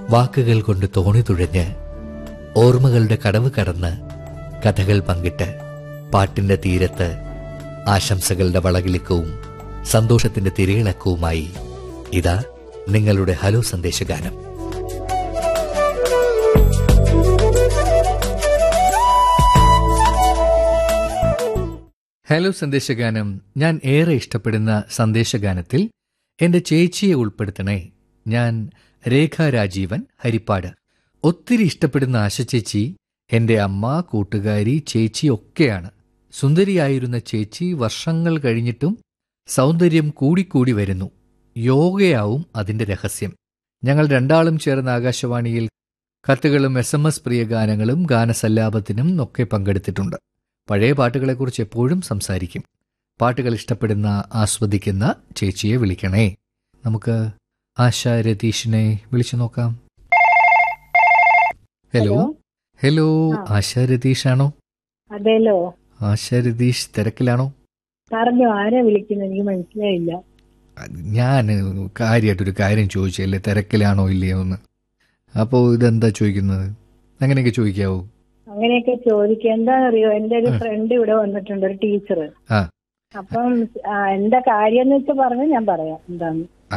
വാക്കുകൾ കൊണ്ട് തോണി തുഴഞ്ഞ് ഓർമ്മകളുടെ കടവ് കടന്ന് കഥകൾ പങ്കിട്ട് പാട്ടിന്റെ തീരത്ത് ആശംസകളുടെ വളകിളിക്കവും സന്തോഷത്തിന്റെ തിരയിളക്കവുമായി ഇതാ നിങ്ങളുടെ ഹലോ സന്ദേശഗാനം ഹലോ സന്ദേശഗാനം ഞാൻ ഏറെ ഇഷ്ടപ്പെടുന്ന സന്ദേശഗാനത്തിൽ എന്റെ ചേച്ചിയെ ഉൾപ്പെടുത്തണേ ഞാൻ രേഖ രാജീവൻ ഹരിപ്പാട് ഒത്തിരി ഇഷ്ടപ്പെടുന്ന ആശ ചേച്ചി എന്റെ അമ്മ കൂട്ടുകാരി ചേച്ചി ഒക്കെയാണ് സുന്ദരിയായിരുന്ന ചേച്ചി വർഷങ്ങൾ കഴിഞ്ഞിട്ടും സൗന്ദര്യം കൂടിക്കൂടി വരുന്നു യോഗയാവും അതിന്റെ രഹസ്യം ഞങ്ങൾ രണ്ടാളും ചേർന്ന് ആകാശവാണിയിൽ കത്തുകളും എസ് എം എസ് പ്രിയ ഗാനങ്ങളും ഗാനസല്ലാപത്തിനും ഒക്കെ പങ്കെടുത്തിട്ടുണ്ട് പഴയ പാട്ടുകളെക്കുറിച്ച് എപ്പോഴും സംസാരിക്കും പാട്ടുകൾ ഇഷ്ടപ്പെടുന്ന ആസ്വദിക്കുന്ന ചേച്ചിയെ വിളിക്കണേ നമുക്ക് ആശ രതീഷിനെ വിളിച്ചു നോക്കാം ഹലോ ഹലോ ആ. ആശ രതീഷാണോ അതേലോ ആശ രതീഷ് തിരക്കിലാണോ പറഞ്ഞു ആരാ വിളിക്കുന്നത് എനിക്ക് മനസ്സിലായില്ല ഞാൻ കാര്യമായിട്ടൊരു കാര്യം ചോദിച്ചല്ലേ തിരക്കിലാണോ ഇല്ലയോ എന്ന് അപ്പോൾ ഇതെന്താ ചോദിക്കുന്നത് അങ്ങനെയൊക്കെ ചോദിക്കാവോ അങ്ങനെയൊക്കെ ചോദിക്കുക എന്താണെന്നറിയോ എന്റെ ഒരു ആ. ഫ്രണ്ട് ഇവിടെ വന്നിട്ടുണ്ട് ഒരു ടീച്ചർ ആ. അപ്പം ആ, എന്താ കാര്യം എന്ന് വെച്ചാൽ പറഞ്ഞു ഞാൻ പറയാം എന്താന്ന്